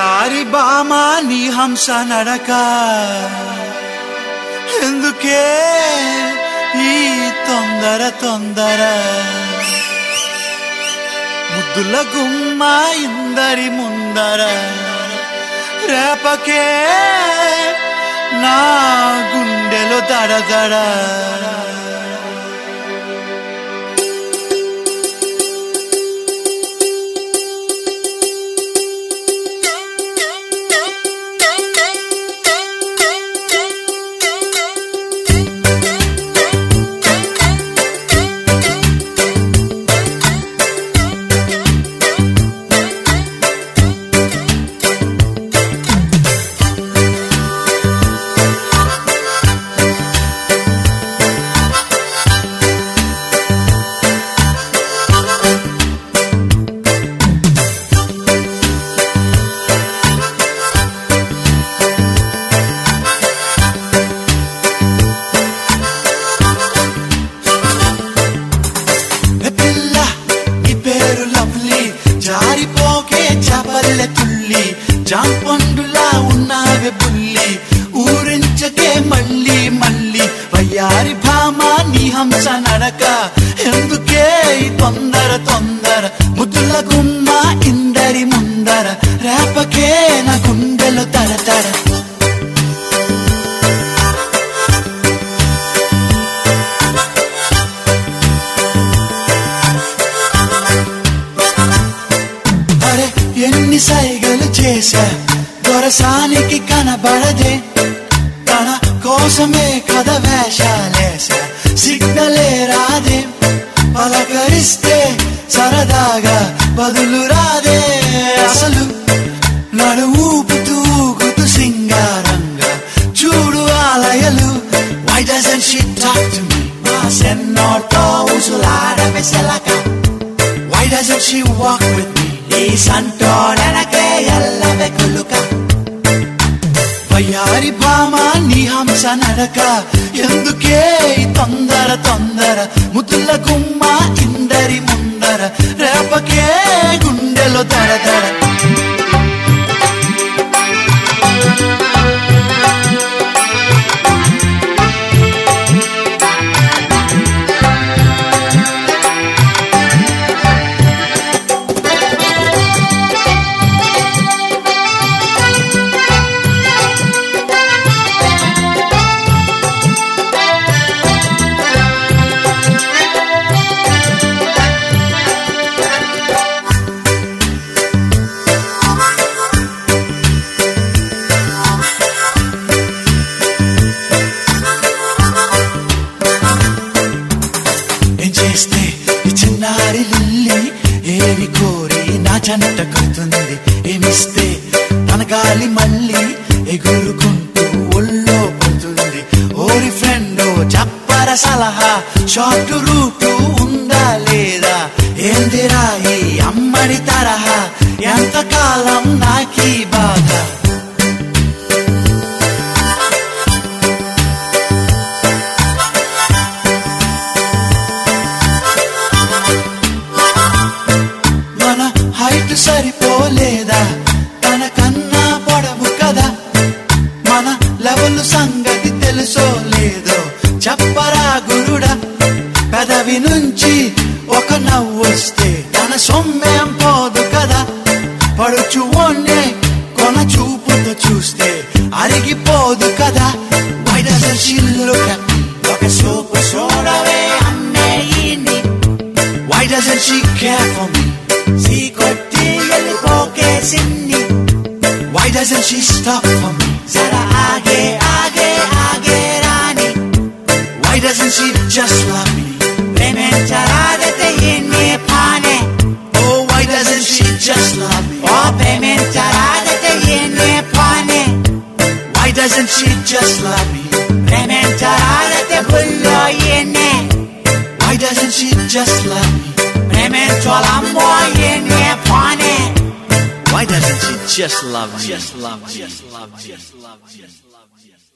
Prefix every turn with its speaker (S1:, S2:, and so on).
S1: వయ్యారి బామా నీ హంస నడక ఎందుకే ఈ తొందర తొందర ముద్దుల గుమ్మ ఇందరి ముందర రేపకే నా గుండెలో దడ దడ ఏ పిల్ల నీ పేరు లవ్లీ జారిపోకే చపల్లె తుల్లి జాంపండులా ఉన్నావే బుల్లి ఊరించకే మళ్ళీ మళ్ళీ వయ్యారి భామ నీ హంస నడక ఎందుకే ఈ తొందర తొందర ముద్దుల గుమ్మ ఇందరి ముందర రేపకే నా గుండెలు తర తర అరే ఎన్ని సైగలు చేశా దొరసానికి కనబడదే తన కోసమే కథ వేషాలేశా సిగ్నలే రాదే పలకరిస్తే సరదాగా బదులు రాదే అసలు నడు ఊపుతూ ఊగుతూ సింగారంగా చూడు ఆలయలు Why doesn't she talk to me? మా సెన్నోతో ఉసులాడవే సెలక Why doesn't she walk with me? ఈ సంటోడనకే ఎల్లవే కులుక వయ్యారి భామ నీ హంస నడక ఎందుకే ఈ తొందర తొందర ముద్దుల గుమ్మ ఇందరి ముందర రేపకే గుండెలో దడ దడ ఏం చేస్తే ఈ చిన్నారి లిల్లి ఏమి కోరి నా జంట కడుతుంది ఏమిస్తే తన గాలి మళ్ళీ ఎగురుకుంటూ ఒళ్ళో పడుతుంది ఓరి ఫ్రెండ్ చెప్పర సలహా షార్ట్ రూటు ఉందా లేదా ఏందిరా ఈ అమ్మడి తరహా ఎంతకాలం నాకీ బాధ మన హైట్ సరిపోలేదా తన కన్నా పొడవు కదా మన లెవెల్ సంగతి తెలుసో లేదో చెప్పరా గురుడా పెదవి నుంచి ఒక నవ్వు వస్తే తన సొమ్మేం పోదు కదా పడుచు ఒన్నే కొన చూపుతో చూస్తే అరిగిపోదు కదా Why doesn't she look at me? ఒక చూపు చూడవే అమ్మే ఈయన్ని Why doesn't she care for me? సీకొట్టి వెళ్ళిపోకే సిన్ని Why doesn't she stop for me? జరా ఆగే ఆగే ఆగే రాని Why doesn't she just love me? ప్రేమించరాదతే ఎన్నే పానే Oh, why doesn't she just love me? ఓ ప్రేమించరాదతే ఎన్నే పానే Why doesn't she just love me? ప్రేమించరాదతే బుల్లో ఎన్నే Why doesn't she just love me? ప్రేమించాలమ్మో ఎన్నే పానే Why doesn't she just love me? Just love me. Just love me. Just love me. Just love me.